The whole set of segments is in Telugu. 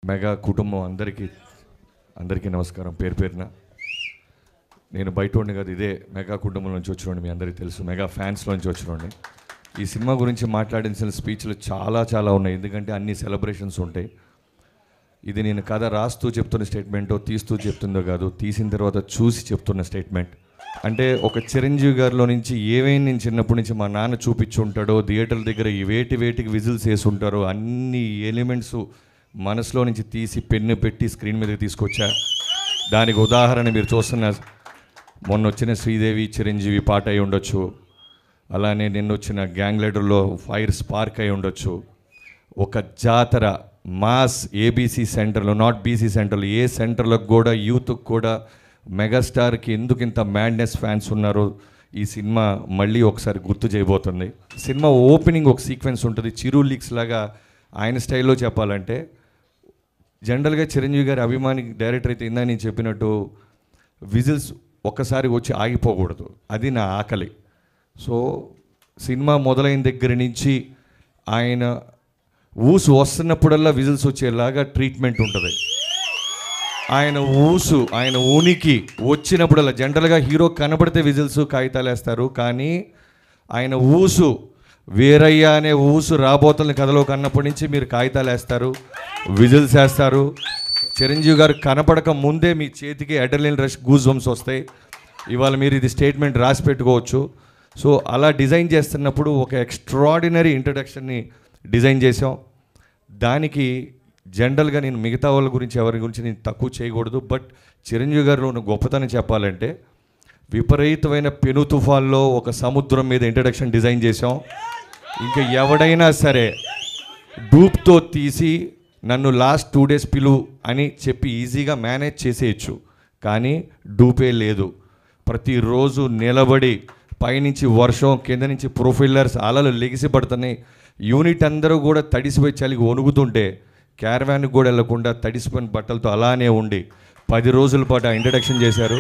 మెగా కుటుంబం అందరికీ అందరికీ నమస్కారం పేరు పేరున నేను బయట ఉండి కాదు ఇదే మెగా కుటుంబం నుంచి వచ్చినండి మీ అందరికీ తెలుసు మెగా ఫ్యాన్స్లో నుంచి వచ్చినండి ఈ సినిమా గురించి మాట్లాడించిన స్పీచ్లు చాలా చాలా ఉన్నాయి ఎందుకంటే అన్ని సెలబ్రేషన్స్ ఉంటాయి ఇది నేను కథ రాస్తూ చెప్తున్న స్టేట్మెంటో తీస్తూ చెప్తుందో కాదు తీసిన తర్వాత చూసి చెప్తున్న స్టేట్మెంట్ అంటే ఒక చిరంజీవి గారిలో నుంచి ఏవైనా నేను చిన్నప్పటి నుంచి మా నాన్న చూపించి ఉంటాడో థియేటర్ల దగ్గర ఈ వేటి వేటికి విజిల్స్ వేసి ఉంటారో అన్ని ఎలిమెంట్స్ మనసులో నుంచి తీసి పెన్ను పెట్టి స్క్రీన్ మీదకి తీసుకొచ్చా దానికి ఉదాహరణ మీరు చూస్తున్న మొన్న వచ్చిన శ్రీదేవి చిరంజీవి పాట అయి ఉండొచ్చు అలానే నిన్న వచ్చిన గ్యాంగ్ లీడర్లో ఫైర్ స్పార్క్ అయి ఉండొచ్చు ఒక జాతర మాస్ ఏబీసీ సెంటర్లో నాట్ బీసీ సెంటర్లో ఏ సెంటర్లో కూడా యూత్కి కూడా మెగాస్టార్కి ఎందుకు ఇంత మ్యాడ్నెస్ ఫ్యాన్స్ ఉన్నారో ఈ సినిమా మళ్ళీ ఒకసారి గుర్తు చేయబోతుంది సినిమా ఓపెనింగ్ ఒక సీక్వెన్స్ ఉంటుంది చిరు లీక్స్ లాగా ఆయన స్టైల్లో చెప్పాలంటే జనరల్గా చిరంజీవి గారి అభిమాని డైరెక్టర్ అయితే ఇందా నేను చెప్పినట్టు విజిల్స్ ఒక్కసారి వచ్చి ఆగిపోకూడదు అది నా ఆకలి సో సినిమా మొదలైన దగ్గర నుంచి ఆయన ఊసు వస్తున్నప్పుడల్లా విజిల్స్ వచ్చేలాగా ట్రీట్మెంట్ ఉంటుంది ఆయన ఊసు ఆయన ఉనికి వచ్చినప్పుడల్లా జనరల్గా హీరో కనబడితే విజిల్స్ కాగితాలు వేస్తారు కానీ ఆయన ఊసు వేరయ్య అనే ఊసు రాబోతున్న కథలో కన్నప్పటి నుంచి మీరు కాగితాలు వేస్తారు విజిల్స్ వేస్తారు చిరంజీవి గారు కనపడక ముందే మీ చేతికి అడ్రలిన్ రష్ గూజ్ వంస్ వస్తాయి ఇవాళ మీరు ఇది స్టేట్మెంట్ రాసి పెట్టుకోవచ్చు సో అలా డిజైన్ చేస్తున్నప్పుడు ఒక ఎక్స్ట్రాడినరీ ఇంట్రడక్షన్ని డిజైన్ చేసాం దానికి జనరల్గా నేను మిగతా వాళ్ళ గురించి ఎవరి గురించి నేను తక్కువ చేయకూడదు బట్ చిరంజీవి గారిలో ఉన్న గొప్పతనం చెప్పాలంటే విపరీతమైన పెను తుఫాన్లో ఒక సముద్రం మీద ఇంట్రడక్షన్ డిజైన్ చేసాం ఇంకా ఎవడైనా సరే డూప్తో తీసి నన్ను లాస్ట్ టూ డేస్ పిలు అని చెప్పి ఈజీగా మేనేజ్ చేసేయచ్చు కానీ డూపే లేదు ప్రతిరోజు నిలబడి పైనుంచి వర్షం కింద నుంచి ప్రొఫైలర్స్ అలలు లెగిసి పడుతున్నాయి యూనిట్ అందరూ కూడా తడిసిపోయి చలికి వణుకుతుంటే క్యారవాన్కి కూడా వెళ్లకుండా తడిసిపోయిన బట్టలతో అలానే ఉండి పది రోజుల పాటు ఆ ఇంట్రడక్షన్ చేశారు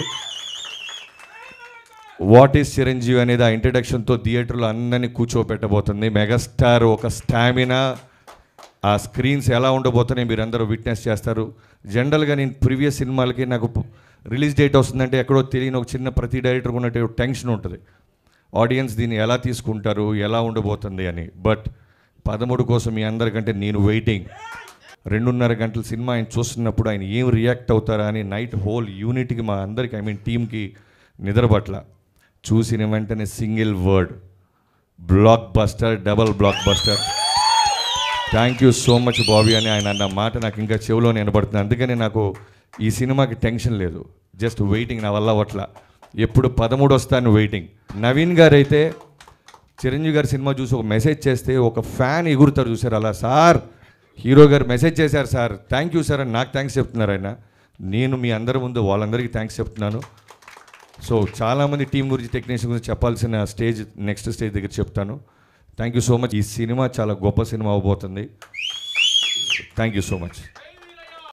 వాట్ ఈస్ చిరంజీవి అనేది ఆ ఇంట్రడక్షన్తో థియేటర్లో అందరినీ కూర్చోబెట్టబోతుంది మెగాస్టార్ ఒక స్టామినా ఆ స్క్రీన్స్ ఎలా ఉండబోతున్నాయి మీరు అందరూ విట్నెస్ చేస్తారు జనరల్గా నేను ప్రీవియస్ సినిమాలకి నాకు రిలీజ్ డేట్ వస్తుందంటే ఎక్కడో తెలియని ఒక చిన్న ప్రతి డైరెక్టర్ ఉన్నట్టు టెన్షన్ ఉంటుంది ఆడియన్స్ దీన్ని ఎలా తీసుకుంటారు ఎలా ఉండబోతుంది అని బట్ పదమూడు కోసం మీ అందరికంటే నేను వెయిటింగ్ రెండున్నర గంటల సినిమా ఆయన చూస్తున్నప్పుడు ఆయన ఏం రియాక్ట్ అవుతారా అని నైట్ హోల్ యూనిట్కి మా అందరికి ఐ మీన్ టీమ్కి నిద్రపట్ల చూసిన వెంటనే single word blockbuster double blockbuster thank you so much Bobby అని ఆయన అన్న మాట నాకు ఇంకా చెవిలో వినబడుతుంది అందుకని నాకు ఈ సినిమాకి టెన్షన్ లేదు జస్ట్ వెయిటింగ్ నా వల్ల అట్లా ఎప్పుడు పదమూడు వస్తాను వెయిటింగ్ నవీన్ గారు అయితే చిరంజీవి గారి సినిమా చూసి ఒక మెసేజ్ చేస్తే ఒక ఫ్యాన్ ఎగురుతారు చూసారు అలా సార్ హీరో గారు మెసేజ్ చేశారు సార్ థ్యాంక్ యూ సార్ అని నాకు థ్యాంక్స్ చెప్తున్నారు ఆయన నేను మీ అందరి ముందు వాళ్ళందరికీ థ్యాంక్స్ చెప్తున్నాను సో చాలామంది టీం గురించి టెక్నీషియన్ గురించి చెప్పాల్సిన స్టేజ్ నెక్స్ట్ స్టేజ్ దగ్గర చెప్తాను థ్యాంక్ యూ సో మచ్ ఈ సినిమా చాలా గొప్ప సినిమా అవబోతుంది థ్యాంక్ యూ సో మచ్